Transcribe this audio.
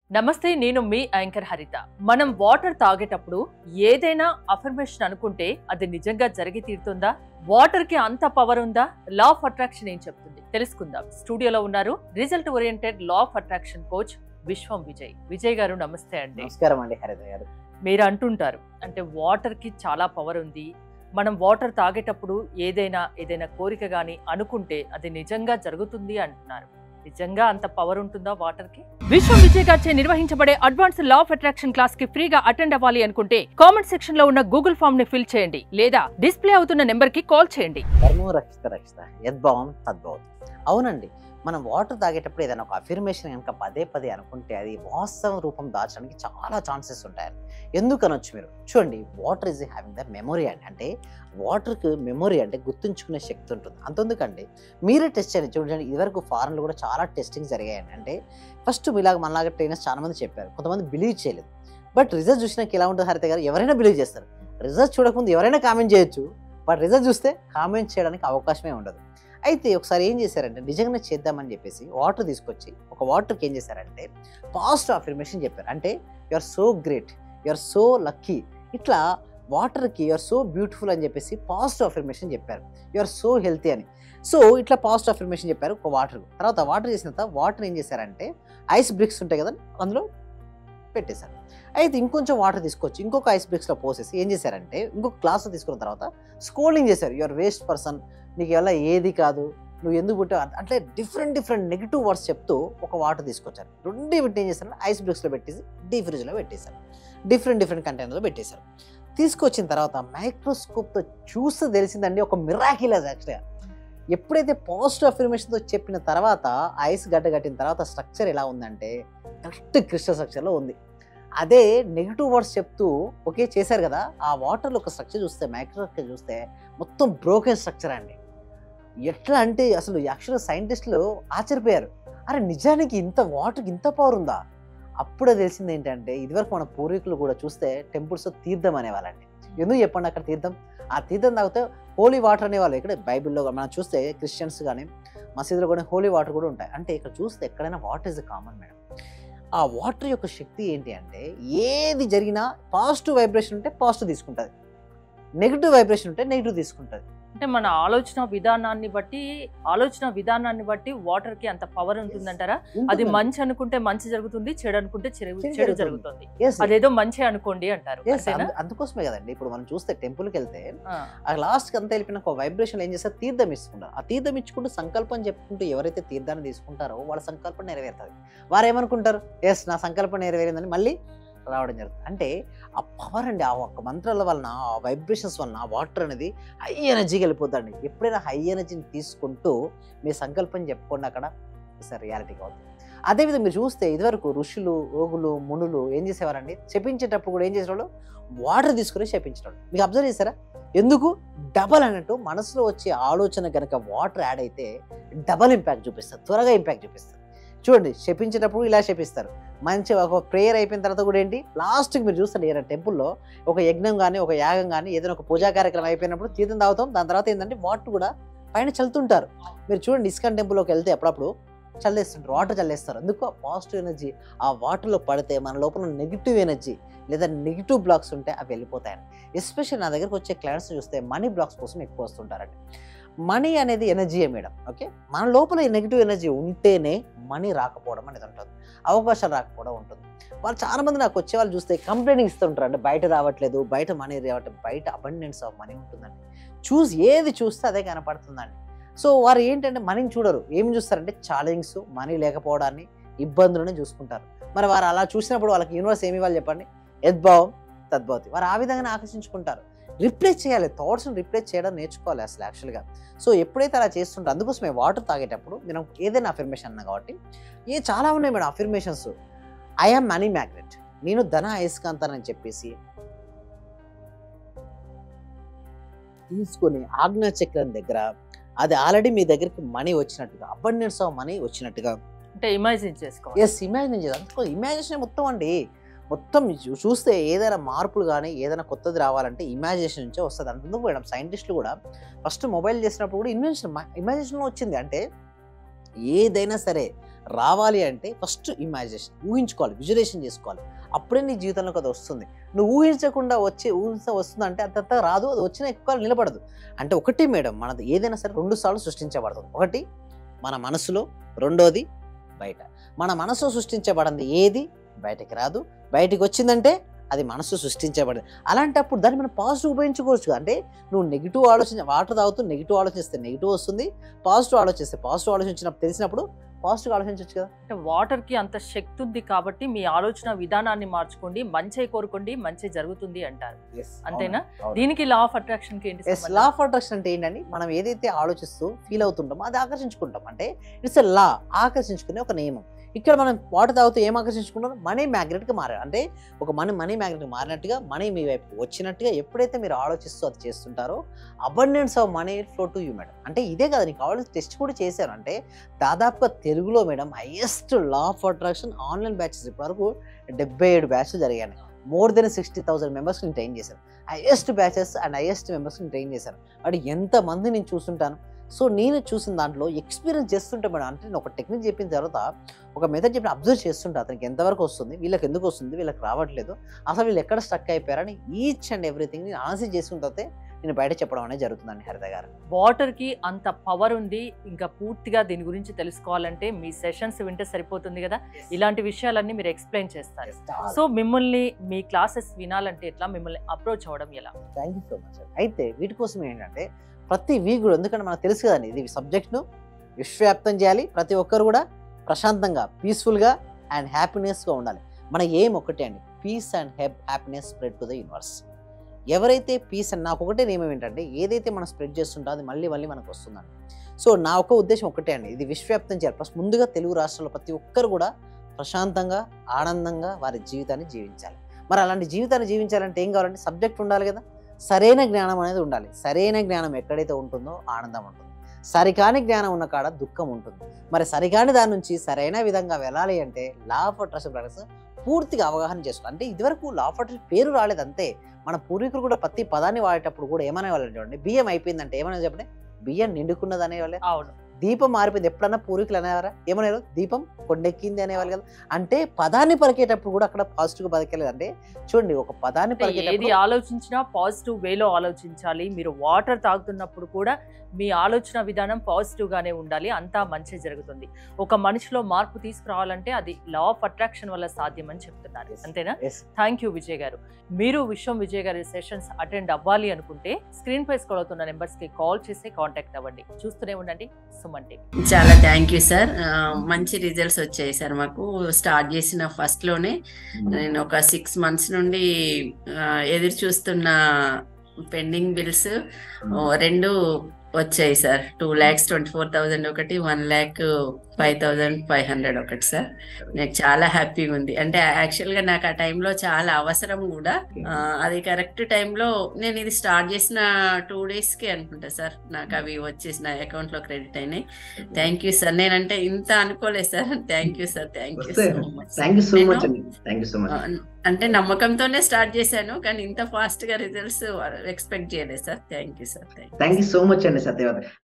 నమస్తే నేను మీ యాంకర్ హరిత మనం వాటర్ తాగేటప్పుడు ఏదైనా అఫర్మేషన్ అనుకుంటే అది నిజంగా జరిగి తీరుతుందా వాటర్ కి అంత పవర్ ఉందా లా ఆఫ్ అట్రాక్షన్ ఏం చెప్తుంది తెలుసుకుందాం స్టూడియోలో ఉన్నారు result oriented law of attraction coach Vishwam Vijay Vijay garu నమస్తే అండి నమస్కారం అండి హరిత గారు మీరు అంటుంటారు అంటే వాటర్ కి చాలా పవర్ ఉంది మనం వాటర్ తాగేటప్పుడు ఏదైనా ఏదైనా కోరిక గాని అనుకుంటే అది నిజంగా జరుగుతుంది అంటున్నారు నిజంగా అంత పవర్ ఉంటుందా వాటర్ కి విశ్వం విజయ్ గారిచే నిర్వహించబడే advance law of attraction class కి ఫ్రీగా అటెండ్ అవ్వాలి అనుకుంటే కామెంట్ సెక్షన్ లో ఉన్న గూగుల్ ఫామ్ ని ఫిల్ చేయండి లేదా డిస్ప్లే అవుతున్న నెంబర్ కి కాల్ చేయండి ధర్మో రక్షిత రక్షిత యద్భావం తద్భవం అవునండి మనం వాటర్ తాగేటప్పుడు ఏదైనా ఒక అఫర్మేషన్ కనుక పదే పదే అనుకుంటే అది వాస్తవ రూపం దాచడానికి చాలా ఛాన్సెస్ ఉంటాయండి ఎందుకు అనొచ్చు మీరు చూడండి water is having the memory అండి అంటే వాటర్కి మెమొరీ అంటే గుర్తుంచుకునే శక్తి ఉంటుంది అంతెందుకండి మీరే టెస్ట్ చేయండి చూడండి ఇదివరకు ఫారెన్లో కూడా చాలా టెస్టింగ్ జరిగాయండి అంటే ఫస్ట్ మీలాగా మనలాగా ట్రైనర్స్ చాలా మంది చెప్పారు కొంతమంది బిలీవ్ చేయలేదు బట్ రిజల్ట్ చూసినాక ఎలా ఉంటుంది హరిత గారు ఎవరైనా బిలీవ్ చేస్తారు రిజల్ట్ చూడకముందు ఎవరైనా కామెంట్ చేయొచ్చు బట్ రిజల్ట్ చూస్తే కామెంట్ చేయడానికి అవకాశమే ఉండదు అయితే ఒకసారి ఏం చేశారంటే నిజంగానే చేద్దామని చెప్పేసి వాటర్ తీసుకొచ్చి ఒక వాటర్కి ఏం చేశారంటే పాజిటివ్ అఫర్మేషన్ చెప్పారు అంటే you are so great you are so lucky ఇట్లా వాటర్కి యు ఆర్ సో బ్యూటిఫుల్ అని చెప్పేసి పాజిటివ్ అఫర్మేషన్ చెప్పారు యు ఆర్ సో హెల్తీ అని సో ఇట్లా పాజిటివ్ అఫర్మేషన్ చెప్పారు ఒక వాటర్ తర్వాత వాటర్ చేసిన తర్వాత వాటర్ ఏం చేశారంటే ఐస్ బ్రిక్స్ ఉంటాయి కదా అందులో పెట్టేశారు అయితే ఇంకొంచెం వాటర్ తీసుకొచ్చి ఇంకొక ఐస్ బ్రిక్స్లో పోసేసి ఏం చేశారంటే ఇంకొక గ్లాస్లో తీసుకున్న తర్వాత స్కోల్డింగ్ చేశారు యువర్ వేస్ట్ పర్సన్ నీకు ఎలా ఏది కాదు నువ్వు ఎందుకు పుట్టావు అంత- అంటే డిఫరెంట్ డిఫరెంట్ నెగిటివ్ వర్డ్స్ చెప్తూ ఒక వాటర్ తీసుకొచ్చారు రెండు వీటిని ఏం చేశారు ఐస్ బ్రిక్స్లో పెట్టేసి డీ ఫ్రిడ్జ్లో పెట్టేశారు డిఫరెంట్ డిఫరెంట్ కంటైనర్లో పెట్టేశారు తీసుకొచ్చిన తర్వాత మైక్రోస్కోప్తో చూస్తే తెలిసిందండి ఒక మిరాకిలస్ యాక్చువల్గా ఎప్పుడైతే పాజిటివ్ అఫర్మేషన్తో చెప్పిన తర్వాత ఐస్ గడ్డ కట్టిన తర్వాత స్ట్రక్చర్ ఎలా ఉందంటే కరెక్ట్ క్రిస్టల్ స్ట్రక్చర్లో ఉంది అదే నెగిటివ్ వర్డ్స్ చెప్తూ ఓకే చేశారు కదా ఆ వాటర్లో ఒక స్ట్రక్చర్ చూస్తే మైక్రోస్కోప్ చూస్తే మొత్తం బ్రోకెన్ స్ట్రక్చర్ అండి ఎట్లా అంటే అసలు యాక్చువల్గా సైంటిస్టులు ఆశ్చర్యపోయారు అరే నిజానికి ఇంత వాటర్కి ఇంత పవర్ ఉందా అప్పుడే తెలిసింది ఏంటంటే ఇదివరకు మన పూర్వీకులు కూడా చూస్తే టెంపుల్స్లో తీర్థం అనేవాళ్ళండి ఎందుకు చెప్పండి అక్కడ తీర్థం ఆ తీర్థం తాగితే హోలీ వాటర్ అనేవాళ్ళు ఇక్కడ బైబిల్లో మనం చూస్తే క్రిస్టియన్స్ కానీ మసీదులో కూడా హోలీ వాటర్ కూడా ఉంటాయి అంటే ఇక్కడ చూస్తే ఎక్కడైనా వాటర్ ఇస్ కామన్ మేడం ఆ వాటర్ యొక్క శక్తి ఏంటి అంటే ఏది జరిగినా పాజిటివ్ వైబ్రేషన్ ఉంటే పాజిటివ్ తీసుకుంటుంది నెగిటివ్ వైబ్రేషన్ ఉంటే నెగిటివ్ తీసుకుంటుంది అంటే మన ఆలోచన విధానాన్ని బట్టి ఆలోచన విధానాన్ని బట్టి వాటర్ కి అంత పవర్ ఉంటుందంటారా అది మంచి అనుకుంటే మంచి జరుగుతుంది చెడు అనుకుంటే చెడు చెడు చెడు జరుగుతుంది. జరుగుతుంది Yes, అదేదో మంచి అనుకోండి అంటారు yes, అంతేనా అందు- అందుకోసమే కదండి ఇప్పుడు మనం చూస్తే టెంపుల్కి వెళ్తే ఆ, ఆ లాస్ట్కి అంతా వెళ్ళిపోయిన ఒక వైబ్రేషన్ ఏం చేస్తారు తీర్థం ఇచ్చుకుంటారు ఆ తీర్థం ఇచ్చుకుంటూ సంకల్పం చెప్పుకుంటూ ఎవరైతే తీర్థాన్ని తీసుకుంటారో వాళ్ళ సంకల్పం నెరవేరుతుంది వారు ఏమనుకుంటారు ఎస్ నా సంకల్పం నెరవేరిందని మళ్ళీ రావడం జరుగుతుంది అంటే ఆ పవర్ అండి ఆ ఒక్క మంత్రాల వలన ఆ వైబ్రేషన్స్ వలన వాటర్ అనేది హై ఎనర్జీకి వెళ్ళిపోతుందండి ఎప్పుడైనా హై ఎనర్జీని తీసుకుంటూ మీ సంకల్పం చెప్పుకోండి అక్కడ సార్ రియాలిటీగా అవుతుంది అదేవిధంగా మీరు చూస్తే ఇదివరకు ఋషులు ఓగులు మునులు ఏం చేసేవారండి చెప్పించేటప్పుడు కూడా ఏం చేసేవాళ్ళు వాటర్ తీసుకుని చెప్పించేవాళ్ళు మీకు అబ్జర్వ్ చేశారా ఎందుకు డబల్ అన్నట్టు మనసులో వచ్చే ఆలోచన కనుక వాటర్ యాడ్ అయితే డబల్ ఇంపాక్ట్ చూపిస్తారు త్వరగా ఇంపాక్ట్ చూపిస్తారు చూడండి శపించేటప్పుడు ఇలా శపిస్తారు మంచి ఒక ప్రేయర్ అయిపోయిన తర్వాత కూడా ఏంటి లాస్ట్కి మీరు చూస్తారు ఏదైనా టెంపుల్లో ఒక యజ్ఞం కానీ ఒక యాగం కానీ ఏదైనా ఒక పూజా కార్యక్రమం అయిపోయినప్పుడు తీర్థం తాగుతాం దాని తర్వాత ఏంటంటే వాటర్ కూడా పైన చల్లుతుంటారు మీరు చూడండి ఇస్కాన్ టెంపుల్లోకి వెళ్తే అప్పుడప్పుడు చల్లేస్తుంటారు వాటర్ చల్లేస్తారు అందుకు ఆ పాజిటివ్ ఎనర్జీ ఆ వాటర్లో పడితే మన లోపల నెగిటివ్ ఎనర్జీ లేదా నెగిటివ్ బ్లాక్స్ ఉంటే అవి వెళ్ళిపోతాయండి ఎస్పెషల్ నా దగ్గరకు వచ్చే క్లయింట్స్ చూస్తే మనీ బ్లాక్స్ కోసం ఎక్కువ వస్తుంటారండి మనీ అనేది ఎనర్జీయే మేడం ఓకే మన లోపల ఈ నెగిటివ్ ఎనర్జీ ఉంటేనే మనీ రాకపోవడం అనేది ఉంటుంది అవకాశాలు రాకపోవడం ఉంటుంది వాళ్ళు చాలా మంది నాకు వచ్చే వాళ్ళు చూస్తే కంప్లైంట్ ఇస్తుంటారు అంటే బయట రావట్లేదు బయట మనీ రావట్లేదు బయట అబండెన్స్ ఆఫ్ మనీ ఉంటుందండి చూసి ఏది చూస్తే అదే కనపడుతుందండి సో వారు ఏంటంటే మనీని చూడరు ఏం చూస్తారంటే ఛాలెంజ్స్ మనీ లేకపోవడాన్ని ఇబ్బందులను చూసుకుంటారు మరి వారు అలా చూసినప్పుడు వాళ్ళకి యూనివర్స్ ఏమి ఇవ్వాలి చెప్పండి యద్భావం తద్భవతి వారు ఆ విధంగానే ఆకర్షించుకుంటారు రిప్లేస్ చేయాలి థాట్స్ని రిప్లేస్ చేయడం నేర్చుకోవాలి అసలు యాక్చువల్గా సో ఎప్పుడైతే అలా చేస్తుంటే అందుకోసమే వాటర్ తాగేటప్పుడు నేను ఏదైనా అఫర్మేషన్ అన్నా కాబట్టి ఏ చాలా ఉన్నాయి madam affirmations I'm money magnet నేను ధన అయస్కాంతానని చెప్పేసి తీసుకొని ఆజ్ఞా చక్రం దగ్గర అది ఆల్రెడీ మీ దగ్గరికి మనీ వచ్చినట్టుగా అబండెన్స్ ఆఫ్ మనీ వచ్చినట్టుగా అంటే ఇమాజిన్ చేసుకోవాలి ఎస్ ఇమాజిన్ చేయాలి అందుకో ఇమాజినేషన్ మొత్తం అండి మొత్తం చూ- చూస్తే ఏదైనా మార్పులు కానీ ఏదైనా కొత్తది రావాలంటే ఇమాజినేషన్ నుంచే వస్తుంది అందుకు మేడం సైంటిస్టులు కూడా ఫస్ట్ మొబైల్ చేసినప్పుడు కూడా ఇన్వెన్షన్ ఇమాజినేషన్ వచ్చింది అంటే ఏదైనా సరే రావాలి అంటే ఫస్ట్ ఇమాజినేషన్ ఊహించుకోవాలి విజువలేషన్ చేసుకోవాలి అప్పుడే నీ జీవితంలోకి అది వస్తుంది నువ్వు ఊహించకుండా వచ్చి ఊహించ వస్తుందంటే అంత రాదు అది వచ్చిన ఎక్కువ నిలబడదు అంటే ఒకటి మేడం మనది ఏదైనా సరే రెండు సార్లు సృష్టించబడుతుంది ఒకటి మన మనసులో రెండోది బయట మన మనసు సృష్టించబడింది ఏది బయటకి రాదు బయటికి వచ్చిందంటే అది మనసు సృష్టించబడింది అలాంటప్పుడు దాన్ని మనం పాజిటివ్ ఉపయోగించుకోవచ్చు అంటే నువ్వు నెగిటివ్ ఆలోచన వాటర్ తాగుతూ నెగిటివ్ ఆలోచిస్తే నెగిటివ్ వస్తుంది పాజిటివ్ ఆలోచిస్తే పాజిటివ్ ఆలోచించినప్పుడు తెలిసినప్పుడు పాజిటివ్ ఆలోచించవచ్చు కదా అంటే వాటర్ కి అంత శక్తి ఉంది కాబట్టి మీ ఆలోచన విధానాన్ని మార్చుకోండి మంచి కోరుకోండి మంచి జరుగుతుంది అంటారు అంతేనా? దీనికి లా ఆఫ్ అట్రాక్షన్ కి ఏంటి ఎస్ సంబంధం? లా ఆఫ్ అట్రాక్షన్ అంటే ఏంటంటే మనం ఏదైతే ఆలోచిస్తూ ఫీల్ అవుతుంటామో అది ఆకర్షించుకుంటాం అంటే ఇట్స్ ఎ లా ఆకర్షించుకునే ఒక నియమం ఇక్కడ మనం వాటర్ తాగుతూ ఏం ఆకర్షించుకుంటాం మనీ మ్యాగ్నెట్గా మారారు అంటే ఒక మనీ మనీ మ్యాగ్నెట్గా మారినట్టుగా మనీ మీ వైపు వచ్చినట్టుగా ఎప్పుడైతే మీరు ఆలోచిస్తూ అది చేస్తుంటారో abundance of money flow to you madam అంటే ఇదే కదా నీకు కావాల్సిన టెస్ట్ కూడా చేశారు అంటే దాదాపుగా తెలుగులో madam highest law of attraction online batches ఇప్పటివరకు డెబ్బై ఏడు బ్యాచ్లు జరిగాయి మోర్ దెన్ సిక్స్టీ థౌసండ్ మెంబర్స్ని ట్రైన్ చేశారు హైయెస్ట్ బ్యాచెస్ అండ్ హైయెస్ట్ మెంబర్స్ని ట్రైన్ చేశారు అంటే ఎంతమంది నేను చూస్తుంటాను సో నేను చూసిన దాంట్లో ఎక్స్పీరియన్స్ చేస్తుంటే మేడం అంటే నేను ఒక టెక్నిక్ చెప్పిన తర్వాత ఒక మెథడ్ చెప్పి అబ్జర్వ్ చేస్తుంటే అతనికి ఎంతవరకు వస్తుంది వీళ్ళకి ఎందుకు వస్తుంది వీళ్ళకి రావట్లేదు అసలు వీళ్ళు ఎక్కడ స్టక్ అయిపోయారని ఈచ్ అండ్ ఎవ్రీథింగ్ నేను ఆన్సర్ చేసుకున్న తర్వాతే నేను బయట చెప్పడం అనేది జరుగుతుందండి హరిత గారు వాటర్ కి అంత పవర్ ఉంది ఇంకా పూర్తిగా దీని గురించి తెలుసుకోవాలంటే మీ సెషన్స్ వింటే సరిపోతుంది కదా ఇలాంటి విషయాలన్నీ మీరు ఎక్స్ప్లెయిన్ చేస్తారు సో మిమ్మల్ని మీ క్లాసెస్ వినాలంటే ఎట్లా మిమ్మల్ని అప్రోచ్ అవ్వడం ఎలా థ్యాంక్ యూ సో మచ్ అయితే వీటి కోసం ఏంటంటే ప్రతి వీక్ కూడా ఎందుకంటే మనకు తెలుసు కదండి ఇది సబ్జెక్ట్ను విశ్వవ్యాప్తం చేయాలి ప్రతి ఒక్కరు కూడా ప్రశాంతంగా పీస్ఫుల్గా అండ్ హ్యాపీనెస్గా ఉండాలి మన ఏం ఒకటే అండి peace and happiness spread to the universe ఎవరైతే పీస్ అండ్ నాకు ఒకటే నియమం ఏంటంటే ఏదైతే మనం స్ప్రెడ్ చేస్తుంటో అది మళ్ళీ మళ్ళీ మనకు వస్తుందండి సో నా ఒక ఉద్దేశం ఒకటే అండి ఇది విశ్వవ్యాప్తం చేయాలి ప్లస్ ముందుగా తెలుగు రాష్ట్రాల్లో ప్రతి ఒక్కరు కూడా ప్రశాంతంగా ఆనందంగా వారి జీవితాన్ని జీవించాలి మరి అలాంటి జీవితాన్ని జీవించాలంటే ఏం కావాలంటే సబ్జెక్ట్ ఉండాలి కదా సరైన జ్ఞానం అనేది ఉండాలి సరైన జ్ఞానం ఎక్కడైతే ఉంటుందో ఆనందం ఉంటుంది సరికాని జ్ఞానం ఉన్న కాడ దుఃఖం ఉంటుంది మరి సరికాని దాని నుంచి సరైన విధంగా వెళ్ళాలి అంటే లా ఆఫ్ అట్రాక్షన్ ప్రాక్టీస్ పూర్తిగా అవగాహన చేసుకోవాలి అంటే ఇదివరకు లా ఆఫ్ అట్రాక్షన్ పేరు రాలేదు అంతే మన పూర్వీకులు కూడా ప్రతి పదాన్ని వాడేటప్పుడు కూడా ఏమనే వాళ్ళు చూడండి బియ్యం అయిపోయిందంటే ఏమనే చెప్పండి బియ్యం నిండుకున్నది అనేవాళ్ళే అవును దీపం మారిపోయింది ఎప్పుడన్నా పూర్వీకులు అనేవారా ఏమనేవారు దీపం కొండెక్కింది అనేవాళ్ళు కదా అంటే పదాన్ని పలికేటప్పుడు కూడా అక్కడ పాజిటివ్ పలికేలేదు అంటే చూడండి ఒక పదాన్ని అంటే ఏది పలికేటప్పుడు ఆలోచించినా పాజిటివ్ వేలో ఆలోచించాలి మీరు వాటర్ తాగుతున్నప్పుడు కూడా మీ ఆలోచన విధానం పాజిటివ్ గానే ఉండాలి అంతా మంచి జరుగుతుంది ఒక మనిషిలో మార్పు తీసుకురావాలంటే అది లా ఆఫ్ అట్రాక్షన్ వల్ల సాధ్యం అని చెప్తున్నారు Yes. అంతేనా Yes. థ్యాంక్ యూ విజయ్ గారు మీరు విశ్వం విజయ్ గారి సెషన్స్ అటెండ్ అవ్వాలి అనుకుంటే స్క్రీన్ పై స్క్రోల్ అవుతున్న నెంబర్స్ కి కాల్ చేసి కాంటాక్ట్ అవ్వండి చూస్తూనే ఉండండి సుమన్ టీవీ. చాలా థ్యాంక్ యూ సార్ ఆ, మంచి రిజల్ట్స్ వచ్చాయి సార్ మాకు స్టార్ట్ చేసిన ఫస్ట్ లోనే నేను ఒక సిక్స్ మంత్స్ నుండి ఆ, ఎదురు చూస్తున్న పెండింగ్ బిల్స్ రెండు వచ్చాయి sir two lakhs twenty four thousand ఒకటి one lakh five thousand five hundred ఒకటి సార్ నాకు చాలా హ్యాపీగా ఉంది అంటే యాక్చువల్ గా నాకు ఆ టైంలో చాలా అవసరం కూడా ఆ, అది కరెక్ట్ టైంలో నేను ఇది స్టార్ట్ చేసిన టూ డేస్ కి అనుకుంటా సార్ నాకు అవి వచ్చేసి నా అకౌంట్ లో క్రెడిట్ అయినాయి థ్యాంక్ యూ సార్ నేనంటే ఇంత అనుకోలేదు sir thank you sir thank you వస్తాయి. So much thank you so నేను- మచ్ అండి థ్యాంక్ యూ సో మచ్ అంటే నమ్మకంతోనే స్టార్ట్ చేశాను కానీ ఇంత ఫాస్ట్ గా రిజల్ట్స్ ఎక్స్పెక్ట్ చేయలేదు sir thank you sir thank thank you so much అండి సత్యవతి